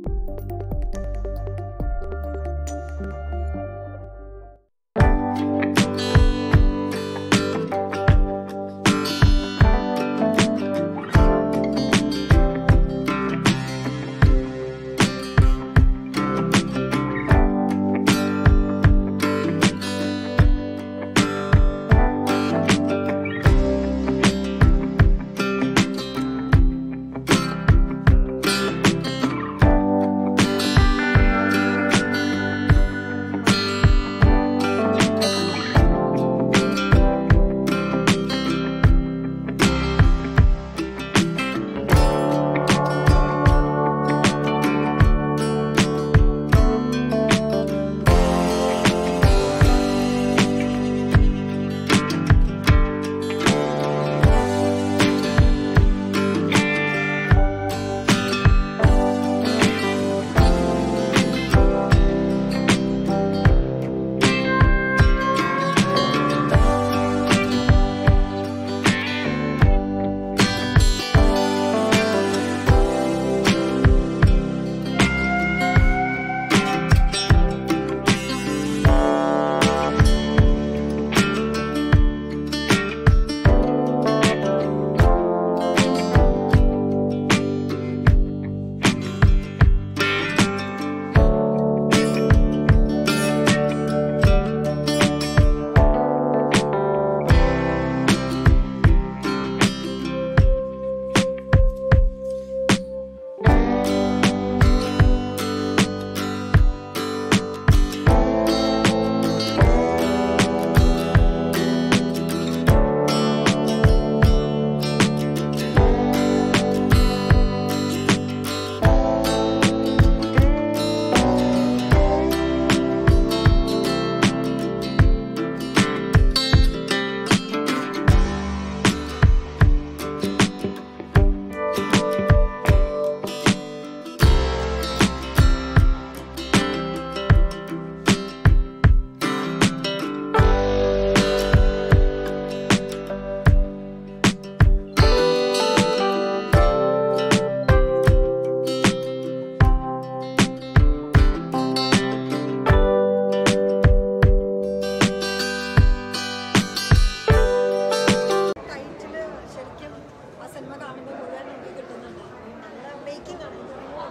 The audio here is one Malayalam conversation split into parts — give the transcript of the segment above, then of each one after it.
ടൈറ്റില് ശരിക്കും ആ സിനിമ കാണുമ്പോൾ മുഴുവൻ നമുക്ക് കിട്ടുന്നുണ്ട് നല്ല മേക്കിംഗ് ആണ്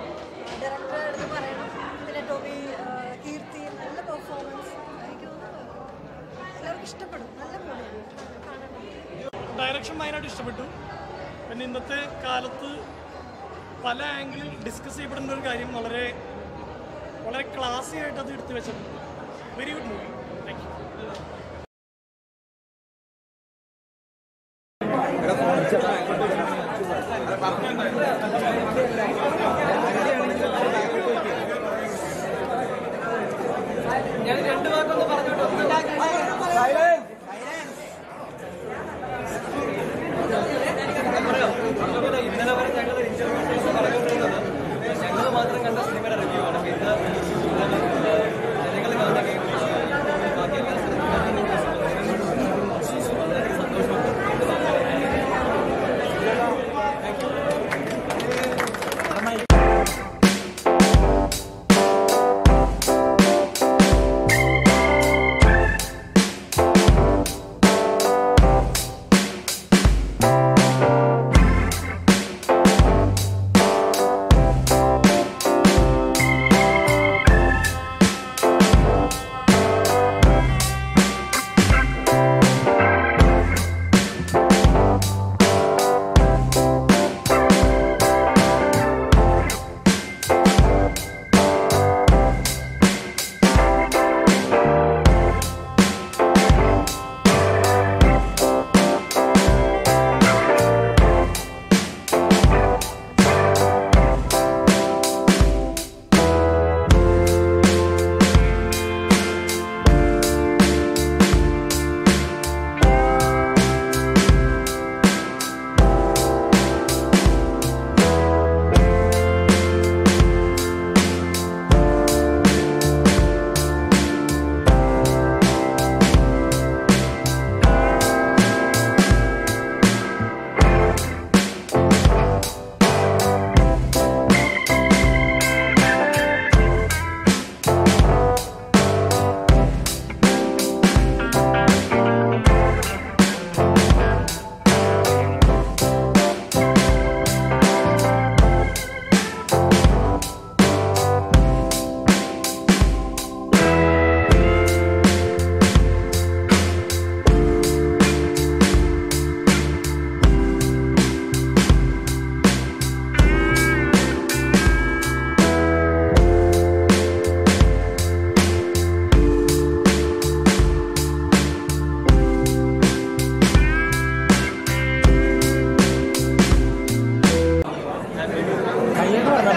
ഡയറക്ടറെ അടുത്ത് പറയണം പിന്നെ ടോബി ആ, കീർത്തി നല്ല പെർഫോമൻസ് എനിക്ക് തോന്നുന്നു എല്ലാവർക്കും ഇഷ്ടപ്പെടും നല്ല മൂവിയാണ് കാണണം ഡയറക്ഷൻ ഭയങ്കരമായിട്ട് ഇഷ്ടപ്പെട്ടു പിന്നെ ഇന്നത്തെ കാലത്ത് പല ആംഗിളിൽ ഡിസ്കസ് ചെയ്യപ്പെടുന്ന ഒരു കാര്യം വളരെ വളരെ ക്ലാസി ആയിട്ട് അത് എടുത്തു വെച്ചിട്ടുണ്ട് very good movie thank you ഇന്നലെ വരെ ഞങ്ങൾ ഇന്റർവ്യൂസ് പറഞ്ഞുകൊണ്ടിരുന്നത് ഞങ്ങൾ മാത്രം കണ്ട സിനിമയുടെ റിവ്യൂ ആണ് അപ്പൊ ഇന്ന് ജനങ്ങൾ കാണാൻ ബാക്കി എല്ലാ സ്ഥലത്തും വളരെ സന്തോഷമുണ്ട്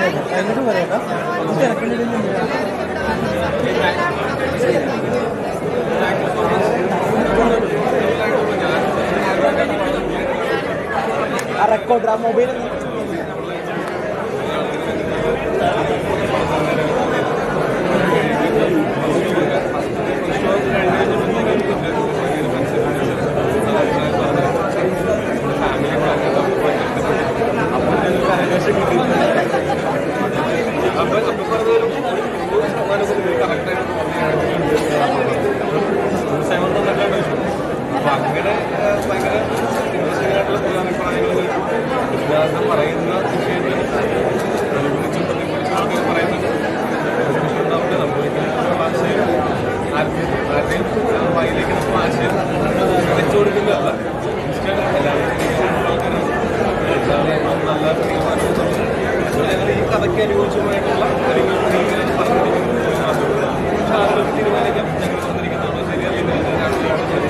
എന്നിട്ട് പറയണ്ട ആ റെക്കോർഡ് ആ മൊബൈൽ അപ്പൊ അങ്ങനെ ഏഹ്, ഭയങ്കര ഇൻട്രസ്റ്റിംഗ് ആയിട്ടുള്ള ചില അഭിപ്രായങ്ങൾ ഉദാഹരണം പറയുന്ന വിഷയത്തിൽ പ്രതിഫലിച്ചും പ്രതിഫലിച്ചും ആൾക്കാർ പറയുന്നുണ്ട് പ്രതിഫലിച്ചും ഉണ്ടാവില്ല നമുക്കൊരിക്കലും ഒരു ആശയം ആരുടെയും ആരുടെയും ഏഹ്, വായിലേക്ക് നമ്മൾ ആശയം വെച്ചു കൊടുക്കുന്നതല്ല ഇൻസ്റ്റന്റ് എല്ലാവരും ആൾക്കാരും എല്ലാവരും നല്ല തീരുമാനവും തന്നു. ഞങ്ങൾ ഈ കഥയ്ക്ക് അനുയോജ്യമായിട്ടുള്ള കാര്യങ്ങൾ നിങ്ങൾ പറഞ്ഞിരിക്കുന്നത് മാത്രമേ ഉള്ളൂ. പക്ഷെ ആളുകൾ തീരുമാനിക്കാം ഞങ്ങൾ വന്നിരിക്കുന്നതാണോ ശരി അല്ലെങ്കിൽ രാഷ്ട്രീയമാണോ ശരി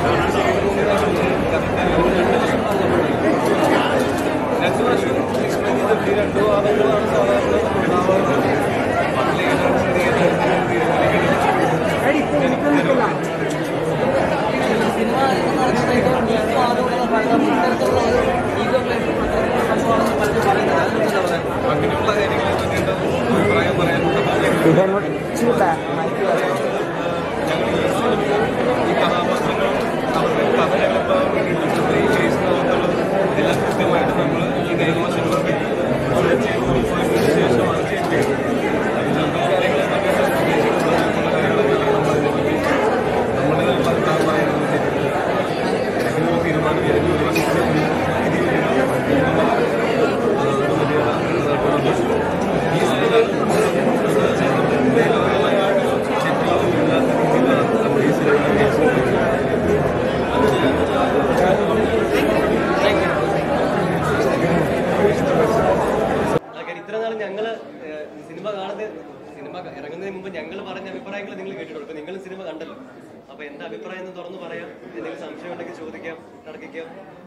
രണ്ട് പ്രാവശ്യം എക്സ്പ്ലെയിൻ ചെയ്തിട്ട് ഈ രണ്ട് വാദങ്ങളാണ് സാധാരണ ഉണ്ടാവാറുള്ളത് അതിലേതാണ് ശരിയെന്ന് തീരുമാനിക്കുന്നത് സിനിമ എന്ന് നടക്കുന്നത് ഇപ്പോൾ ആദ്യമുള്ള പറയുന്ന ഇത്തരത്തിലുള്ള ഒരു ഈഗോ ക്ലേഷും അത്തരത്തിലുള്ള സംഭവമാണെന്ന് പലരും പറയുന്നത് അതിനെന്താ പറയുക അങ്ങനെയുള്ള കാര്യങ്ങളെ പറ്റിയിട്ട് അഭിപ്രായം പറയാനുള്ള ഞങ്ങൾ ഈ സിനിമ ഈ കഥാപാത്രങ്ങൾ അവരുടെ കഥകളിപ്പോൾ ഈ കേസിനകത്തുള്ളത് എല്ലാം കൃത്യമായിട്ട് നമ്മൾ ഈ നിയമവശങ്ങളൊക്കെ ചെയ്ത് കൊടുത്തതിന് ശേഷമാണ് ചെയ്യേണ്ടത് അത് ജനറൽ കാര്യങ്ങളെ പറ്റിയിട്ട് പ്രത്യേകിച്ചുള്ള കാര്യങ്ങളൊക്കെ നമ്മൾ അതിനെപ്പറ്റി നമ്മുടെ ഭർത്താവ് പറയുന്നത് അങ്ങനെ ഒരു തീരുമാനം ഏതെങ്കിലും ഒരു വശത്തിൽ ഈ സിനിമ നമ്മുടെ ഈ സിനിമ കാര്യം ഇത്ര നാൾ ഞങ്ങൾ സിനിമ കാണുന്ന സിനിമ ഇറങ്ങുന്നതിന് മുമ്പ് ഞങ്ങൾ പറഞ്ഞ അഭിപ്രായങ്ങൾ നിങ്ങൾ കേട്ടിട്ടുണ്ട് ഇപ്പൊ നിങ്ങൾ സിനിമ കണ്ടല്ലോ അപ്പൊ എന്താ അഭിപ്രായം എന്ന് തുറന്നു പറയാം എന്തെങ്കിലും സംശയം ഉണ്ടെങ്കിൽ ചോദിക്കാം തർക്കിക്കാം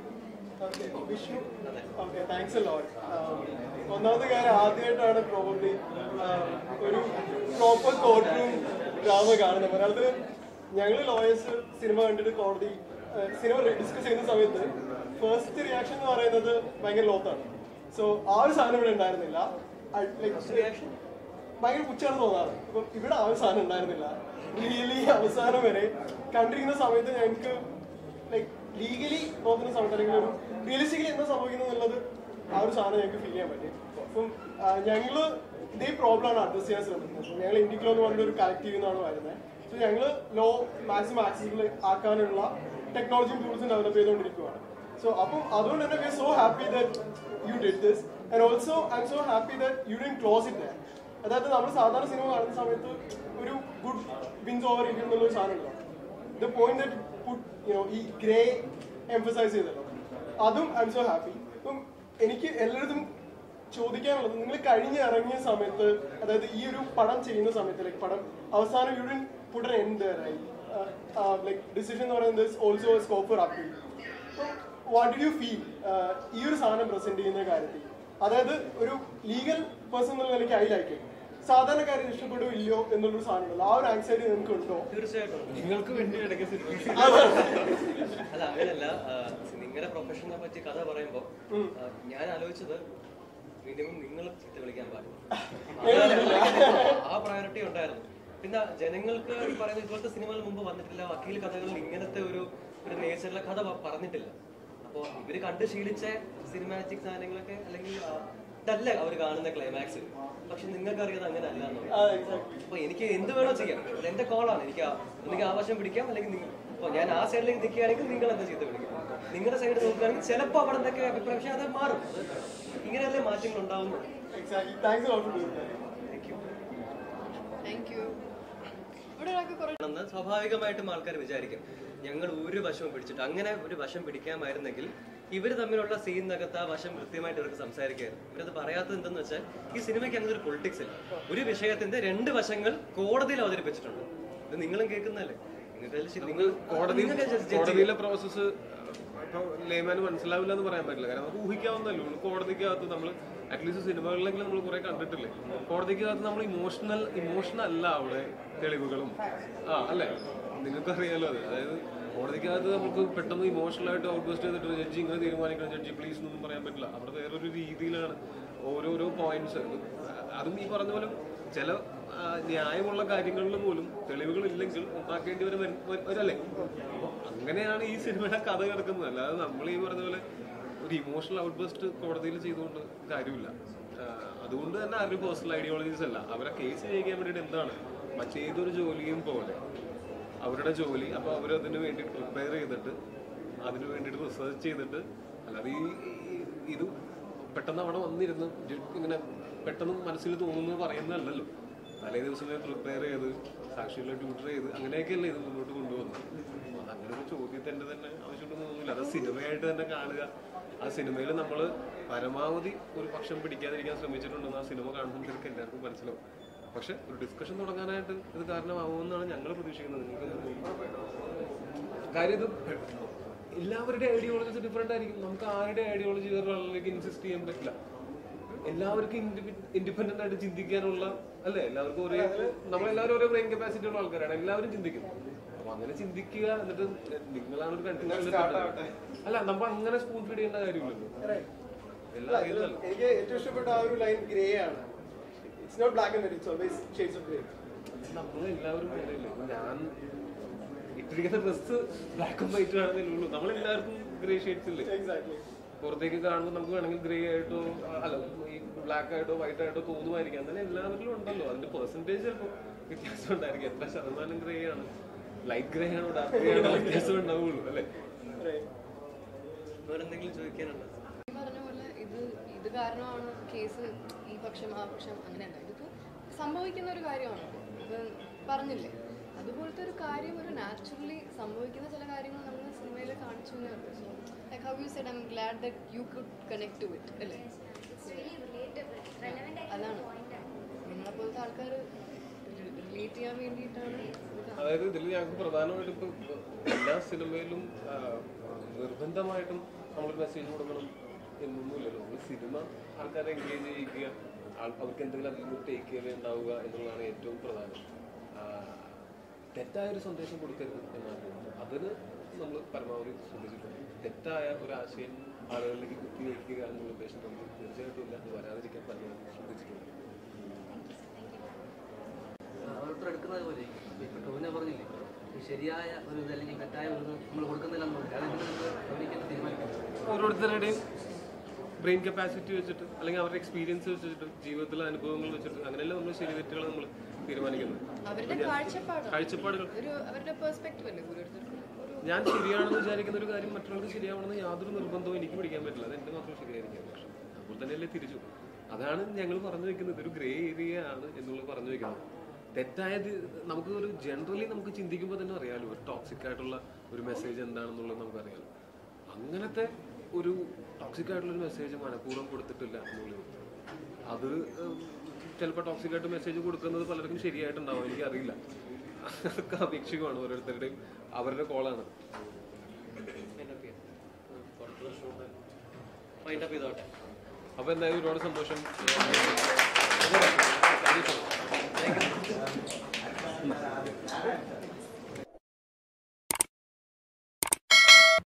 വിഷ്ണു ഓക്കെ താങ്ക്സ് ലോട്ട് ഒന്നാമത്തെ കാര്യം ആദ്യമായിട്ടാണ് പ്രോബബ്ലി ഒരു പ്രോപ്പർ കോർട്ട് റൂം ഡ്രാമ കാണുന്നത് മലയാളത്തിൽ ഞങ്ങൾ ലോയേഴ്സ് സിനിമ കണ്ടിട്ട് കോടതി ആ, സിനിമ ഡിസ്കസ് ചെയ്യുന്ന സമയത്ത് ഫസ്റ്റ് റിയാക്ഷൻ എന്ന് പറയുന്നത് ഭയങ്കര ലോത്താണ് സോ ആ ഒരു സാധനം ഇവിടെ ഉണ്ടായിരുന്നില്ല ലൈക്ക് ഭയങ്കര പുച്ഛാണ് തോന്നാറ് അപ്പൊ ഇവിടെ ആ ഒരു സാധനം ഉണ്ടായിരുന്നില്ല റിയലി അവസാനം വരെ കണ്ടിരിക്കുന്ന സമയത്ത് ഞങ്ങൾക്ക് ലൈക്ക് ലീഗലി നോക്കുന്ന സമയത്ത് അല്ലെങ്കിൽ ഒരു റിയലിസ്റ്റിക്കലി എന്താ സംഭവിക്കുന്നത് എന്നുള്ളത് ആ ഒരു സാധനം ഞങ്ങൾക്ക് ഫീൽ ചെയ്യാൻ പറ്റി അപ്പം ആ, ഞങ്ങള് ഇതേ പ്രോബ്ലം ആണ് അഡ്രസ് ചെയ്യാൻ ശ്രമിക്കുന്നത് അപ്പം ഞങ്ങൾ ഇൻഡിക്ലോ എന്ന് പറഞ്ഞ ഒരു കളക്റ്റീവ് എന്നാണ് വരുന്നത് സോ ഞങ്ങൾ ലോ മാക്സിമം ആക്സസിബിൾ ആക്കാനുള്ള ടെക്നോളജിയും ടൂൾസും ഡെവലപ്പ് ചെയ്തുകൊണ്ടിരിക്കുകയാണ് സോ അപ്പം അതുകൊണ്ട് തന്നെ we so happy that you did this and also I'm so happy that you didn't close it that അതായത് നമ്മൾ സാധാരണ സിനിമ കാണുന്ന സമയത്ത് ഒരു ഗുഡ് വിൻസ് ഓവർ ഇരിക്കും എന്നുള്ള ഒരു സാധനം ഉണ്ടല്ലോ the point that put you know ഈ ഗ്രേ എംഫസൈസ് ചെയ്തല്ലോ അതും ഐ എം സോ ഹാപ്പി അപ്പം എനിക്ക് എല്ലായിടത്തും ചോദിക്കാനുള്ളത് നിങ്ങൾ കഴിഞ്ഞ് ഇറങ്ങിയ സമയത്ത് അതായത് ഈ ഒരു പടം ചെയ്യുന്ന സമയത്ത് ലൈക്ക് പടം അവസാനം യുഡിൻ പുട്ടൻ എന്ത് ലൈക്ക് ഡിസിഷൻ എന്ന് പറയുന്നത് also scope for appeal what do you feel ഈ ഒരു സാധനം പ്രസന്റ് ചെയ്യുന്ന കാര്യത്തിൽ അതായത് ഒരു ലീഗൽ പേഴ്സൺ എന്നുള്ള നിലയ്ക്ക് അതിലായിരിക്കും സാധാരണക്കാരെ ഇഷ്ടപ്പെടുമോ ഇല്ലയോ എന്നുള്ളൊരു സാധനം ഉണ്ടല്ലോ ആ ഒരു ആൻസൈറ്റി നിങ്ങൾക്ക് ഉണ്ടോ തീർച്ചയായിട്ടും നിങ്ങൾക്ക് വേണ്ടി ഇടയ്ക്ക് സിനിമ അല്ല അങ്ങനെയല്ല നിങ്ങളുടെ പ്രൊഫഷനെ പറ്റി കഥ പറയുമ്പോ ആ, ഞാൻ ആലോചിച്ചത് മിനിമം നിങ്ങൾ ചീത്ത വിളിക്കാൻ പാടില്ല ആ പ്രയോറിറ്റി ഉണ്ടായിരുന്നു പിന്നെ ജനങ്ങൾക്ക് ഈ പറയുന്ന ഇതുപോലത്തെ സിനിമകൾ മുമ്പ് വന്നിട്ടില്ല വക്കീൽ കഥകളിൽ ഇങ്ങനത്തെ ഒരു ഒരു നേച്ചറിലെ കഥ പ- പറഞ്ഞിട്ടില്ല അപ്പോ ഇവര് കണ്ട് ശീലിച്ച സിനിമാറ്റിക് സാധനങ്ങളൊക്കെ അല്ലെങ്കിൽ ആ, ഇതല്ല അവർ കാണുന്ന ക്ലൈമാക്സ് പക്ഷെ നിങ്ങൾക്ക് അറിയാതെ അങ്ങനെ അല്ല എന്നുള്ളത് ആ എക്സാക്ട് അപ്പൊ എനിക്ക് എന്ത് വേണോ ചെയ്യാം അത് എന്റെ കോളാണ് എനിക്ക് ആ- ഒന്നുകിൽ ആവശ്യം പിടിക്കാം അല്ലെങ്കിൽ നിങ്ങൾ അപ്പൊ ഞാൻ ആ സൈഡിലേക്ക് നിൽക്കുകയാണെങ്കിൽ നിങ്ങൾ എന്താ ചെയ്ത് പിടിക്കും നിങ്ങളുടെ സൈഡ് നോക്കുകയാണെങ്കിൽ ചിലപ്പോൾ അവിടെ നിന്നൊക്കെ അഭിപ്രായം പക്ഷെ അത് മാറും അത് ഇങ്ങനെയല്ലേ മാറ്റങ്ങൾ ഉണ്ടാവുന്നത് exactly thanks lot for doing thank you thank you ഇവിടെ ഒരാൾക്ക് കുറേ ആണെന്ന് സ്വാഭാവികമായിട്ടും ആൾക്കാർ വിചാരിക്കും ഞങ്ങൾ ഒരു വശവും പിടിച്ചിട്ട് അങ്ങനെ ഒരു വശം പിടിക്കാമായിരുന്നെങ്കിൽ ഇവർ തമ്മിലുള്ള സീനിനകത്ത് ആ വശം കൃത്യമായിട്ട് ഇവർക്ക് സംസാരിക്കായിരുന്നു ഇവരത് പറയാത്തത് എന്തെന്ന് വെച്ചാൽ ഈ സിനിമയ്ക്ക് അങ്ങനെ ഒരു പൊളിറ്റിക്സ് ഇല്ല ഒരു വിഷയത്തിന്റെ രണ്ട് വശങ്ങൾ കോടതിയിൽ അവതരിപ്പിച്ചിട്ടുണ്ട് ഇത് നിങ്ങളും കേൾക്കുന്നതല്ലേ നിങ്ങൾക്ക് അതിൽ ശരി- നിങ്ങൾ കോടതി നിങ്ങൾക്ക് judge ചെയ്യാം. കോടതിയിലെ പ്രോസസ്സ് ലേമാന് മനസ്സിലാവില്ല എന്ന് പറയാൻ പറ്റില്ല കാരണം നമുക്ക് ഊഹിക്കാവുന്നല്ലോ കോടതിക്കകത്ത് നമ്മൾ അറ്റ്ലീസ്റ്റ് സിനിമകളിലെങ്കിലും നമ്മൾ കുറെ കണ്ടിട്ടില്ലേ കോടതിക്കകത്ത് നമ്മൾ ഇമോഷണൽ ഇമോഷണൽ അല്ല അവിടെ തെളിവുകളും ആ അല്ലേ നിങ്ങൾക്കറിയാലോ അത് അതായത് കോടതിക്കകത്ത് നമുക്ക് പെട്ടെന്ന് ഇമോഷണൽ ആയിട്ട് ഔട്ട്ബസ്റ്റ് ചെയ്തിട്ട് ജഡ്ജി ഇങ്ങനെ തീരുമാനിക്കണം ജഡ്ജി പ്ലീസ് എന്നൊന്നും പറയാൻ പറ്റില്ല അവിടെ വേറൊരു രീതിയിലാണ് ഓരോരോ പോയിന്റ്സ് അതും ഈ പറഞ്ഞ പോലെ ചില ആ, ന്യായമുള്ള കാര്യങ്ങളിൽ പോലും തെളിവുകൾ ഇല്ലെങ്കിൽ ഉണ്ടാക്കേണ്ടി വരും വരല്ലേ അപ്പൊ അങ്ങനെയാണ് ഈ സിനിമയുടെ കഥ കിടക്കുന്നത് അല്ലാതെ നമ്മൾ ഈ പറഞ്ഞ പോലെ ഒരു ഇമോഷണൽ ഔട്ട്ബസ്റ്റ് കോടതിയിൽ ചെയ്തുകൊണ്ട് കാര്യമില്ല ആ, അതുകൊണ്ട് തന്നെ അവരുടെ പേഴ്സണൽ ഐഡിയോളജീസ് അല്ല അവരെ കേസ് ചെയ്യിക്കാൻ വേണ്ടിയിട്ട് എന്താണ് മറ്റേതൊരു ജോലിയും പോലെ അവരുടെ ജോലി അപ്പോൾ അവരതിന് വേണ്ടി പ്രിപ്പയർ ചെയ്തിട്ട് അതിന് വേണ്ടിയിട്ട് റിസർച്ച് ചെയ്തിട്ട് അല്ലാതെ ഈ ഈ- ഇത് പെട്ടെന്ന് അവിടെ വന്നിരുന്ന് ജ- ഇങ്ങനെ പെട്ടെന്ന് മനസ്സിൽ തോന്നുന്നത് പറയുന്നതല്ലല്ലോ തലേ ദിവസമേ പ്രിപ്പയർ ചെയ്ത് സാക്ഷികളെ ട്യൂട്ടർ ചെയ്ത് അങ്ങനെയൊക്കെയല്ലേ ഇത് മുന്നോട്ട് കൊണ്ടുപോകുന്നത് അപ്പൊ അങ്ങനെ ഒരു ചോദ്യത്തിന്റെ തന്നെ ആവശ്യമുണ്ടെന്ന് തോന്നുന്നില്ല അത് സിനിമയായിട്ട് തന്നെ കാണുക ആ സിനിമയിൽ നമ്മൾ പരമാവധി ഒരു പക്ഷം പിടിക്കാതിരിക്കാൻ ശ്രമിച്ചിട്ടുണ്ടെന്ന് ആ സിനിമ കാണുമ്പോൾ ഇവർക്ക് എല്ലാവർക്കും മനസ്സിലാവും പക്ഷെ ഒരു ഡിസ്കഷൻ തുടങ്ങാനായിട്ട് ഇത് കാരണമാവുമെന്നാണ് ഞങ്ങൾ പ്രതീക്ഷിക്കുന്നത് നിങ്ങൾക്ക് എന്ത് തോന്നുന്നു? കാര്യം ഇത് എല്ലാവരുടെ ഐഡിയോളജീസ് ഡിഫറെന്റ് ആയിരിക്കും നമുക്ക് ആരുടെ ഐഡിയോളജി ഒരാളിലേക്ക് ഇൻസിസ്റ്റ് ചെയ്യാൻ പറ്റില്ല എല്ലാവർക്കും ഇൻഡിപെൻഡന്റ് ആയിട്ട് ചിന്തിക്കാനുള്ള അല്ലേ എല്ലാവർക്കും ഒരേ നമ്മളെല്ലാവരും ഒരേ ബ്രെയിൻ കപ്പാസിറ്റി ഉള്ള ആൾക്കാരാണ് എല്ലാവരും ചിന്തിക്കും അപ്പൊ അങ്ങനെ ചിന്തിക്കുക എന്നിട്ട് നിങ്ങളാണ് ഒരു കൺഫ്യൂഷൻ അല്ല നമ്മൾ അങ്ങനെ സ്പൂൺ ഫീഡ് ചെയ്യേണ്ട കാര്യമില്ലല്ലോ എല്ലാം അറിയുന്നല്ലോ എനിക്ക് ഏറ്റവും ഇഷ്ടപ്പെട്ട ആ ഒരു ലൈൻ ഗ്രേ ആണ് it's not black and white it's always shades of grey നമ്മളെല്ലാവരും വേറെയല്ലേ ഞാൻ ഇട്ടിരിക്കുന്ന ഡ്രസ് ബ്ലാക്ക് ആൻഡ് വൈറ്റ് ആണെന്നേ ഉള്ളൂ നമ്മളെല്ലാവർക്കും ഗ്രേ ഷെയ്ഡ്സ് ഇല്ലേ എക്സാക്ട്ലി പുറത്തേക്ക് കാണുമ്പോൾ നമുക്ക് വേണമെങ്കിൽ ഗ്രേ ആയിട്ടോ അല്ല ഈ ബ്ലാക്ക് ആയിട്ടോ വൈറ്റ് ആയിട്ടോ തോന്നുമായിരിക്കും അങ്ങനെ എല്ലാവരിലും ഉണ്ടല്ലോ അതിന്റെ പെർസെന്റേജ് ചിലപ്പോൾ വ്യത്യാസം ഉണ്ടായിരിക്കും എത്ര ശതമാനം ഗ്രേ ആണ് ലൈറ്റ് ഗ്രേ ആണോ ഡാർക്ക് ഗ്രേ ആണോ വ്യത്യാസം ഉണ്ടാവുള്ളൂ അല്ലേ വേറെന്തെങ്കിലും ചോദിക്കാനുണ്ടോ ഈ പറഞ്ഞ പോലെ ഇത് ഇത് കാരണമാണ് കേസ് ഈ പക്ഷം ആ പക്ഷം അങ്ങനെയല്ല ഇതിപ്പോൾ സംഭവിക്കുന്ന ഒരു കാര്യമാണ് ഇപ്പം പറഞ്ഞില്ലേ അതുപോലത്തെ ഒരു കാര്യം ഒരു നാച്ചുറലി സംഭവിക്കുന്ന ചില കാര്യങ്ങൾ നമ്മൾ സിനിമയിൽ കാണിച്ചു എന്നേ ഉള്ളൂ so like how you said I'm glad that you could connect to it അല്ലേ അതാണ് നിങ്ങളെപ്പോലത്തെ ആൾക്കാർ റിലേറ്റ് ചെയ്യാൻ വേണ്ടിയിട്ടാണ് ഇത് കാണുന്നത്. അതായത് ഇതിൽ ഞങ്ങൾക്ക് പ്രധാനമായിട്ടും ഇപ്പൊ എല്ലാ സിനിമയിലും ആ, നിർബന്ധമായിട്ടും നമ്മളൊരു മെസ്സേജ് കൊടുക്കണം എന്നൊന്നുമില്ലല്ലോ നമ്മൾ സിനിമ ആൾക്കാരെ എൻഗേജ് ചെയ്യിക്കുക ആൾ- അവർക്ക് എന്തെങ്കിലും അതിൽ നിന്ന് ടേക്ക് കെയർ ഉണ്ടാവുക എന്നുള്ളതാണ് ഏറ്റവും പ്രധാനം ആ, തെറ്റായൊരു സന്ദേശം കൊടുക്കരുത് എന്നാണ് തോന്നുന്നത് അതിന് നമ്മൾ പരമാവധി ശ്രദ്ധിച്ചിട്ടുണ്ട് തെറ്റായ ഒരു ആശയം ആളുകളിലേക്ക് കുത്തിവയ്ക്കുക എന്നുള്ള ഉദ്ദേശം നമുക്ക് തീർച്ചയായിട്ടും ഇല്ല അത് വരാതിരിക്കാൻ പരമാവധി ശ്രദ്ധിച്ചിട്ടുണ്ട് ഓരോരുത്തർ എടുക്കുന്നത് പോലെ ഇപ്പൊ ടോവിനെ പറഞ്ഞില്ലേ ഈ ശരിയായ ഒരു ഇത് അല്ലെങ്കിൽ തെറ്റായ ഒരു ഇത് നമ്മൾ കൊടുക്കുന്നില്ല എന്ന് പറഞ്ഞാൽ അതെന്തിനാ നിങ്ങൾ ടോവിനിക്ക് തീരുമാനിക്കുന്നത് ഓരോരുത്തരുടെയും ബ്രെയിൻ കപ്പാസിറ്റി വെച്ചിട്ട് അല്ലെങ്കിൽ അവരുടെ എക്സ്പീരിയൻസ് വെച്ചിട്ട് ജീവിതത്തിലെ അനുഭവങ്ങൾ വെച്ചിട്ട് അങ്ങനെയല്ല നമ്മൾ ശരി തെറ്റുകൾ നമ്മൾ തീരുമാനിക്കുന്നത് അവരുടെ കാഴ്ചപ്പാടാണ് കാഴ്ചപ്പാടുകൾ ഒരു അവരുടെ പെർസ്പെക്റ്റീവ് അല്ലേ ഓരോരുത്തർക്കും ഒരു ഞാൻ ശരിയാണെന്ന് വിചാരിക്കുന്ന ഒരു കാര്യം മറ്റുള്ളവർക്ക് ശരിയാവണമെന്ന് യാതൊരു നിർബന്ധവും എനിക്ക് പിടിക്കാൻ പറ്റില്ല അത് എന്റെ മാത്രം ശരിയായിരിക്കും പക്ഷെ അപ്പോൾ തന്നെയല്ലേ തിരിച്ചു അതാണ് ഞങ്ങൾ പറഞ്ഞു വെക്കുന്നത് ഒരു ഗ്രേ ഏരിയ ആണ് എന്നുള്ളത് പറഞ്ഞു വെക്കുന്നത് തെറ്റായത് നമുക്ക് ഒരു ജനറലി നമുക്ക് ചിന്തിക്കുമ്പോൾ തന്നെ അറിയാലോ ഒരു ടോക്സിക് ആയിട്ടുള്ള ഒരു മെസ്സേജ് എന്താണെന്നുള്ളത് നമുക്കറിയാലോ അങ്ങനത്തെ ഒരു ടോക്സിക് ആയിട്ടുള്ള ഒരു മെസ്സേജ് മനഃപൂർവ്വം കൊടുത്തിട്ടില്ല എന്നുള്ളത് അത് ചിലപ്പോൾ ടോക്സിക് ആയിട്ട് മെസ്സേജ് കൊടുക്കുന്നത് പലർക്കും ശരിയായിട്ടുണ്ടാവും എനിക്കറിയില്ല അതൊക്കെ അപേക്ഷികമാണ് ഓരോരുത്തരുടെയും അവരുടെ കോളാണ് മൈൻഡ് അപ്പ് ചെയ്തോട്ടെ അപ്പൊ എന്തായാലും ഒരുപാട് സന്തോഷം Thank you so much.